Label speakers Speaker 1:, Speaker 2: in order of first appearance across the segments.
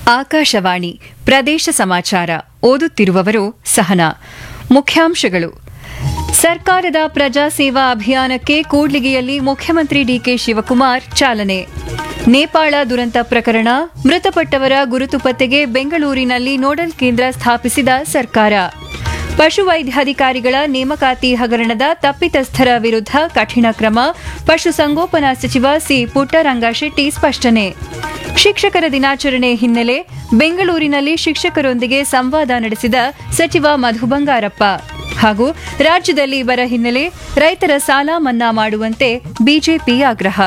Speaker 1: ಆಕಾಶವಾಣಿ ಪ್ರದೇಶ ಸಮಾಚಾರ ಓದುತ್ತಿರುವವರು ಸಹನಾ ಮುಖ್ಯಾಂಶಗಳು ಸರ್ಕಾರದ ಪ್ರಜಾ ಸೇವಾ ಅಭಿಯಾನಕ್ಕೆ ಕೂಡ್ಲಿಗಿಯಲ್ಲಿ ಮುಖ್ಯಮಂತ್ರಿ ಡಿಕೆ ಶಿವಕುಮಾರ್ ಚಾಲನೆ ನೇಪಾಳ ದುರಂತ ಪ್ರಕರಣ ಮೃತಪಟ್ಟವರ ಗುರುತು ಪತ್ತೆಗೆ ಬೆಂಗಳೂರಿನಲ್ಲಿ ನೋಡಲ್ ಕೇಂದ್ರ ಸ್ಥಾಪಿಸಿದ ಸರ್ಕಾರ ಪಶುವೈದ್ಯಾಧಿಕಾರಿಗಳ ನೇಮಕಾತಿ ಹಗರಣದ ತಪ್ಪಿತಸ್ಥರ ವಿರುದ್ಧ ಕಠಿಣ ಕ್ರಮ ಪಶುಸಂಗೋಪನಾ ಸಚಿವ ಸಿ ಪುಟ್ಟರಂಗಶೆಟ್ಟಿ ಸ್ಪಷ್ಟನೆ ಶಿಕ್ಷಕರ ದಿನಾಚರಣೆ ಹಿನ್ನೆಲೆ ಬೆಂಗಳೂರಿನಲ್ಲಿ ಶಿಕ್ಷಕರೊಂದಿಗೆ ಸಂವಾದ ನಡೆಸಿದ ಸಚಿವ ಮಧು ಬಂಗಾರಪ್ಪ ಹಾಗೂ ರಾಜ್ಯದಲ್ಲಿ ಬರ ಹಿನ್ನೆಲೆ ರೈತರ ಸಾಲ ಮನ್ನಾ ಮಾಡುವಂತೆ ಬಿಜೆಪಿ ಆಗ್ರಹ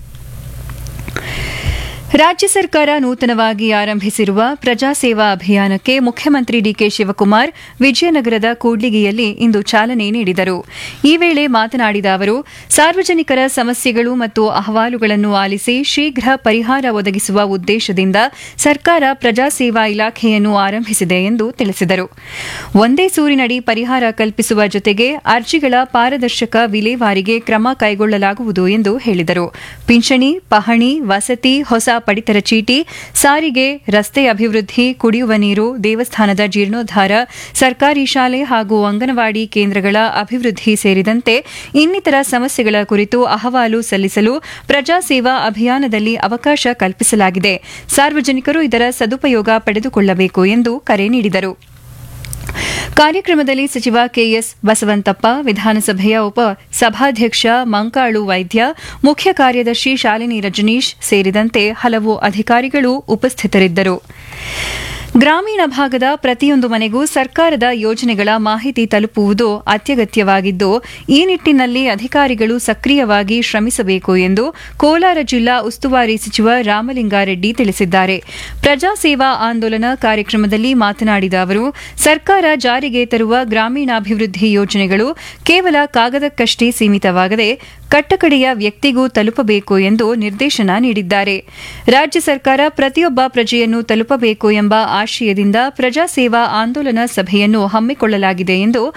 Speaker 1: ರಾಜ್ಯ ಸರ್ಕಾರ ನೂತನವಾಗಿ ಆರಂಭಿಸಿರುವ ಪ್ರಜಾಸೇವಾ ಅಭಿಯಾನಕ್ಕೆ ಮುಖ್ಯಮಂತ್ರಿ ಡಿಕೆ ಶಿವಕುಮಾರ್ ವಿಜಯನಗರದ ಕೂಡ್ಲಿಗಿಯಲ್ಲಿ ಇಂದು ಚಾಲನೆ ನೀಡಿದರು ಈ ವೇಳೆ ಮಾತನಾಡಿದ ಅವರು ಸಾರ್ವಜನಿಕರ ಸಮಸ್ಯೆಗಳು ಮತ್ತು ಅಹವಾಲುಗಳನ್ನು ಆಲಿಸಿ ಶೀಘ್ರ ಪರಿಹಾರ ಒದಗಿಸುವ ಉದ್ದೇಶದಿಂದ ಸರ್ಕಾರ ಪ್ರಜಾಸೇವಾ ಇಲಾಖೆಯನ್ನು ಆರಂಭಿಸಿದೆ ಎಂದು ತಿಳಿಸಿದರು ಒಂದೇ ಸೂರಿನಡಿ ಪರಿಹಾರ ಕಲ್ಪಿಸುವ ಜೊತೆಗೆ ಅರ್ಜಿಗಳ ಪಾರದರ್ಶಕ ವಿಲೇವಾರಿಗೆ ಕ್ರಮ ಕೈಗೊಳ್ಳಲಾಗುವುದು ಎಂದು ಹೇಳಿದರು ಪಿಂಚಣಿ ಪಹಣಿ ವಸತಿ ಹೊಸ ಪಡಿತರ ಚೀಟಿ ಸಾರಿಗೆ ರಸ್ತೆ ಅಭಿವೃದ್ಧಿ ಕುಡಿಯುವ ನೀರು ದೇವಸ್ಥಾನದ ಜೀರ್ಣೋದ್ಧಾರ ಸರ್ಕಾರಿ ಶಾಲೆ ಹಾಗೂ ಅಂಗನವಾಡಿ ಕೇಂದ್ರಗಳ ಅಭಿವೃದ್ಧಿ ಸೇರಿದಂತೆ ಇನ್ನಿತರ ಸಮಸ್ಯೆಗಳ ಕುರಿತು ಅಹವಾಲು ಸಲ್ಲಿಸಲು ಪ್ರಜಾಸೇವಾ ಅಭಿಯಾನದಲ್ಲಿ ಅವಕಾಶ ಕಲ್ಪಿಸಲಾಗಿದೆ ಸಾರ್ವಜನಿಕರು ಇದರ ಸದುಪಯೋಗ ಪಡೆದುಕೊಳ್ಳಬೇಕು ಎಂದು ಕರೆ ನೀಡಿದರು ಕಾರ್ಯಕ್ರಮದಲ್ಲಿ ಸಚಿವ ಕೆಎಸ್ ಬಸವಂತಪ್ಪ ವಿಧಾನಸಭೆಯ ಉಪ ಸಭಾಧ್ಯಕ್ಷ ಮಂಕಾಳು ವೈದ್ಯ ಮುಖ್ಯ ಕಾರ್ಯದರ್ಶಿ ಶಾಲಿನಿ ರಜನೀಶ್ ಸೇರಿದಂತೆ ಹಲವು ಅಧಿಕಾರಿಗಳು ಉಪಸ್ಥಿತರಿದ್ದರು ಗ್ರಾಮೀಣ ಭಾಗದ ಪ್ರತಿಯೊಂದು ಮನೆಗೂ ಸರ್ಕಾರದ ಯೋಜನೆಗಳ ಮಾಹಿತಿ ತಲುಪುವುದು ಅತ್ಯಗತ್ಯವಾಗಿದ್ದು ಈ ನಿಟ್ಟಿನಲ್ಲಿ ಅಧಿಕಾರಿಗಳು ಸಕ್ರಿಯವಾಗಿ ಶ್ರಮಿಸಬೇಕು ಎಂದು ಕೋಲಾರ ಜಿಲ್ಲಾ ಉಸ್ತುವಾರಿ ಸಚಿವ ರಾಮಲಿಂಗಾರೆಡ್ಡಿ ತಿಳಿಸಿದ್ದಾರೆ ಪ್ರಜಾಸೇವಾ ಆಂದೋಲನ ಕಾರ್ಯಕ್ರಮದಲ್ಲಿ ಮಾತನಾಡಿದ ಅವರು ಸರ್ಕಾರ ಜಾರಿಗೆ ತರುವ ಗ್ರಾಮೀಣಾಭಿವೃದ್ಧಿ ಯೋಜನೆಗಳು ಕೇವಲ ಕಾಗದಕ್ಕಷ್ಟೇ ಸೀಮಿತವಾಗದೆ ಕಟ್ಟಕಡೆಯ ವ್ಯಕ್ತಿಗೂ ತಲುಪಬೇಕು ಎಂದು ನಿರ್ದೇಶನ ನೀಡಿದ್ದಾರೆ ರಾಜ್ಯ ಸರ್ಕಾರ ಪ್ರತಿಯೊಬ್ಬ ಪ್ರಜೆಯನ್ನು ತಲುಪಬೇಕು ಎಂಬ ಆಶಯದಿಂದ ಪ್ರಜಾಸೇವಾ ಆಂದೋಲನ ಸಭೆಯನ್ನು ಹಮ್ಮಿಕೊಳ್ಳಲಾಗಿದೆ ಎಂದು